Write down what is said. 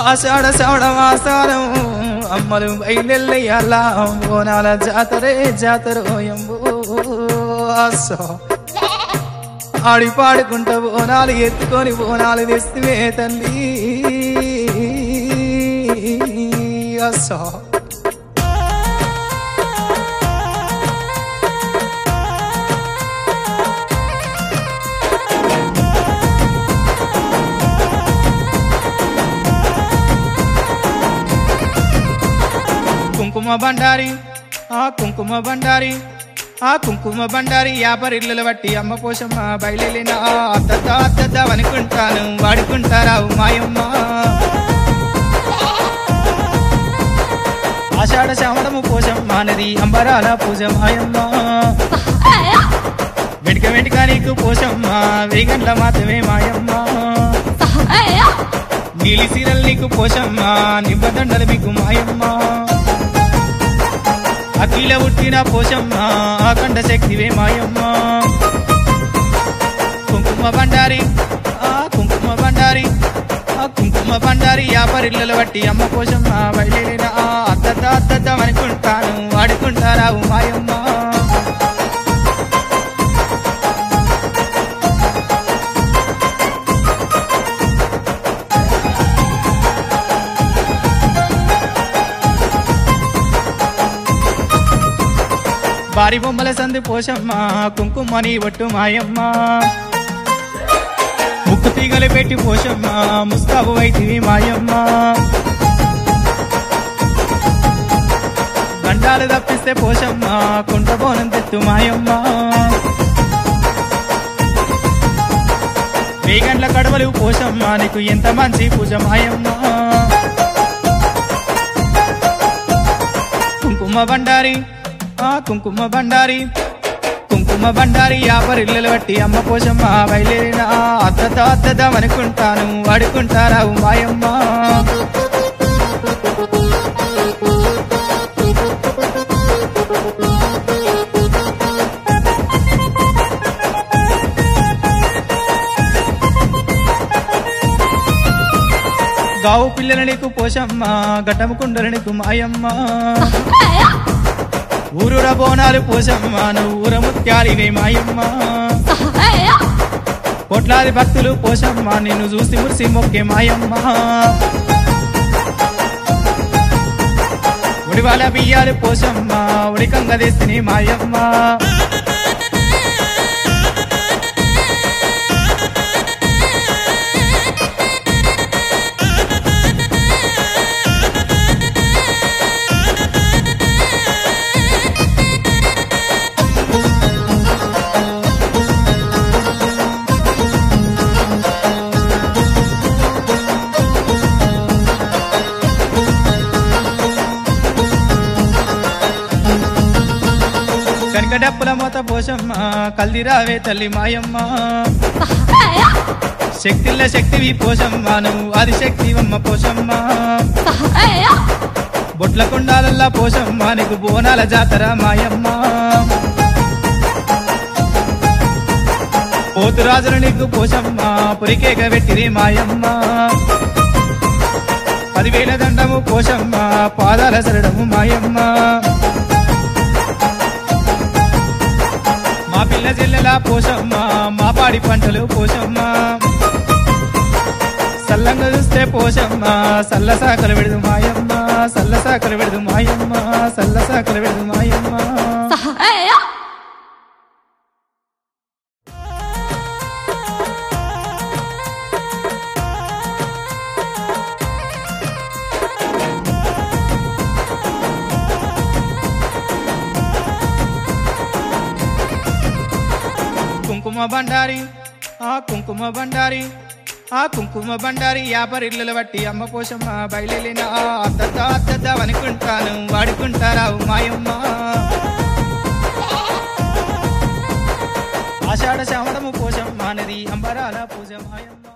ఆషాఢ శ్రవణ మాసారం అమ్మలు బయలెల్లయ్యాల బోనాల జాతరే జాతరోయంబు ఆసో ఆడి పాడుకుంట బోనాలు ఎత్తుకొని బోనాలు తెస్తే తల్లి అసో కుంకుమ బండారి ఆ కుంకుమ బండారి ఆ కుంకుమ బండారి యాపరిల్లుల బట్టి అమ్మ పోషమ్మ బయలున అద్దద్ద అద్దద్ద అనుకుంటాను వాడుకుంటారా మాయమ్మ ఆషాఢ శ్రావణము పోషమ్మ నది అంబరాల పూజ మాయమ్మ వెనుక వెనుక నీకు పోషమ్మ వేగండ్ల మాత్రమే మాయమ్మ నీలి సీరలు నీకు పోషమ్మ నిబ్బదండలు మీకు మాయమ్మ అఖిల పుట్టిన పోషమ్మ అఖండ శక్తివే మాయమ్మ కుంకుమ బండారి ఆ కుంకుమ బండారి ఆ కుంకుమ బండారి యాపరిళ్ళలు బట్టి అమ్మ పోషమ్మ బయలుదేరిన ఆ అద్దద్ద అద్దద్ద అనుకుంటాను వాడుకుంటారా మాయమ్మ బారి బొమ్మల సంది పోషమ్మ కుంకుమని ఒట్టు మాయమ్మ ముక్కు తీగలు పెట్టి పోషమ్మ ముస్తాబు వైతివి మాయమ్మ గండాలు తప్పిస్తే పోషమ్మ కుంట బోనం తెత్తు మాయమ్మ వేగండ్ల కడవలు పోషమ్మ నీకు ఎంత మంచి పూజ మాయమ్మ కుంకుమ బండారి ఆ కుంకుమ బండారి కుంకుమ బండారి యాపరిల్లలు బట్టి అమ్మ పోషమ్మ బయలుదేరిన అద్దత అద్దత అనుకుంటాను వాడుకుంటారా మాయమ్మ గావు పిల్లల నీకు పోషమ్మ గట్టము కుండల నీకు మాయమ్మ ఊరుర బోనాలు పోషమ్మ నువ్వు ఊర ముత్యాలివే మాయమ్మ కోట్లాది భక్తులు పోషమ్మ నిన్ను చూసి మురిసి మొక్కే మాయమ్మ ఉడివాల బియ్యాలు పోషమ్మ ఉడికంగ తెస్తిని మాయమ్మ కనక డప్పుల మొత పోషమ్మ కల్దిరావే తల్లి మాయమ్మ శక్తిల్ల శక్తివి పోషమ్మ నువ్వు ఆది శక్తివమ్మ పోషమ్మ బొట్ల కుండాలల్లా పోషమ్మ నీకు బోనాల జాతర మాయమ్మ పోతురాజులు నీకు పోషమ్మ పురికేక పెట్టిరి మాయమ్మ పదివేల దండము పోషమ్మ పాదాల సరడము మాయమ్మ మా పిల్ల చెల్లెల పోషమ్మ మా పాడి పంటలు పోషమ్మ సల్లంగా చూస్తే పోషమ్మ సల్ల సాకలు విడదు మాయమ్మ సల్ల సాకలు విడదు మాయమ్మ సల్ల సాకలు విడదు మాయమ్మ కుంకుమ బండారి ఆ కుంకుమ బండారి ఆ కుంకుమ బండారి యాపరిళ్ళల బట్టి అమ్మ పోషమ్మ బయలున అద్దద్ద అద్దద్ద అనుకుంటాను వాడుకుంటారా మాయమ్మ ఆషాఢ శ్రావణము పోషమ్మ నది అంబరాల పూజ మాయమ్మ